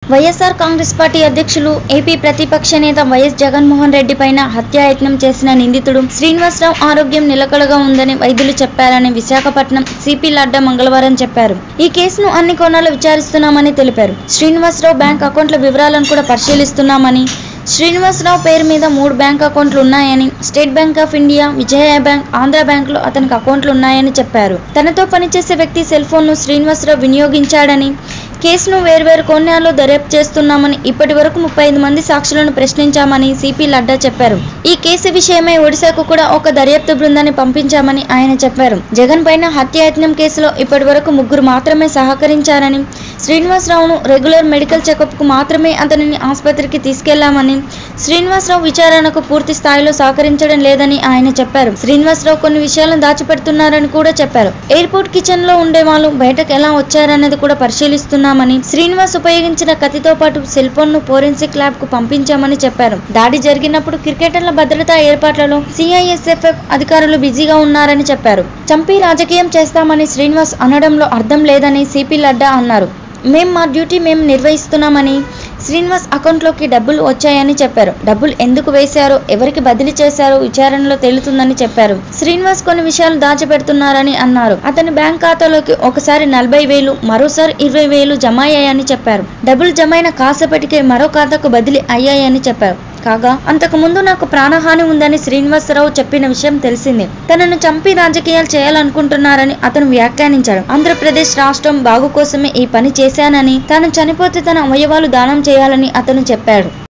YSR Congress party అధ్యక్షులు AP ప్రతిపక్ష నేత వైఎస్ జగన్మోహన్ రెడ్డి పైన హత్యాయత్నం చేసిన నిందితుడు శ్రీనివాసరావు ఆరోగ్యం నిలకడగా ఉందని వైద్యులు చెప్పారని విశాఖపట్నం సిపి లడ్డా మంగళవారం చెప్పారు ఈ కేసును అన్ని కోణాలు విచారిస్తున్నామని తెలిపారు శ్రీనివాసరావు బ్యాంక్ అకౌంట్ల వివరాలను కూడా పరిశీలిస్తున్నామని శ్రీనివాసరావు పేరు మీద మూడు బ్యాంక్ అకౌంట్లు ఉన్నాయని State Bank of India Vijaya bank Andhra బ్యాంకులో అతనికి అకౌంట్లు ఉన్నాయని చెప్పారు తనతో పనిచేసే వ్యక్తి సెల్ ఫోన్ను శ్రీనివాసరావు వినియోగించాడని కేసును వేర్వేరు కోణాల్లో దర్యాప్తు చేస్తున్నామని ఇప్పటి వరకు ముప్పై ఐదు మంది సాక్షులను ప్రశ్నించామని సిపి లడ్డా చెప్పారు ఈ కేసు విషయమై ఒడిశాకు కూడా ఒక దర్యాప్తు బృందాన్ని పంపించామని ఆయన చెప్పారు జగన్ పైన హత్యాయత్నం కేసులో ఇప్పటి వరకు ముగ్గురు మాత్రమే సహకరించారని శ్రీనివాసరావును రెగ్యులర్ మెడికల్ చెకప్ కు మాత్రమే అతనిని ఆసుపత్రికి తీసుకెళ్లామని శ్రీనివాసరావు విచారణకు పూర్తి స్థాయిలో సహకరించడం లేదని ఆయన చెప్పారు శ్రీనివాసరావు కొన్ని విషయాలను దాచిపెడుతున్నారని కూడా చెప్పారు ఎయిర్పోర్ట్ కిచెన్ లో ఉండే వాళ్ళు బయటకు ఎలా వచ్చారన్నది కూడా పరిశీలిస్తున్నామని శ్రీనివాస్ ఉపయోగించిన కత్తితో పాటు సెల్ ఫోన్ ను ఫోరెన్సిక్ ల్యాబ్ కు పంపించామని చెప్పారు దాడి జరిగినప్పుడు క్రికెటర్ల భద్రతా ఏర్పాట్లలో సిఐఎస్ఎఫ్ఎఫ్ అధికారులు బిజీగా ఉన్నారని చెప్పారు చంపి రాజకీయం చేస్తామని శ్రీనివాస్ అనడంలో అర్థం లేదని సిపి లడ్డా అన్నారు మేం మా డ్యూటీ మేము నిర్వహిస్తున్నామని శ్రీనివాస్ అకౌంట్లోకి డబ్బులు వచ్చాయని చెప్పారు డబ్బులు ఎందుకు వేశారో ఎవరికి బదిలీ చేశారో విచారణలో తేలుతుందని చెప్పారు శ్రీనివాస్ కొన్ని విషయాలు దాచిపెడుతున్నారని అన్నారు అతని బ్యాంక్ ఖాతాలోకి ఒకసారి నలభై వేలు మరోసారి ఇరవై వేలు జమ అయ్యాయని చెప్పారు డబ్బులు జమైన కాసేపటికే మరో ఖాతాకు బదిలీ అయ్యాయని చెప్పారు కాగా అంతకు ముందు నాకు ప్రాణహాని ఉందని శ్రీనివాసరావు చెప్పిన విషయం తెలిసిందే తనను చంపి రాజకీయాలు చేయాలనుకుంటున్నారని అతను వ్యాఖ్యానించాడు ఆంధ్రప్రదేశ్ రాష్ట్రం బాగు కోసమే ఈ పని చేశానని తాను చనిపోతే తన అవయవాలు దానం చేయాలని అతను చెప్పాడు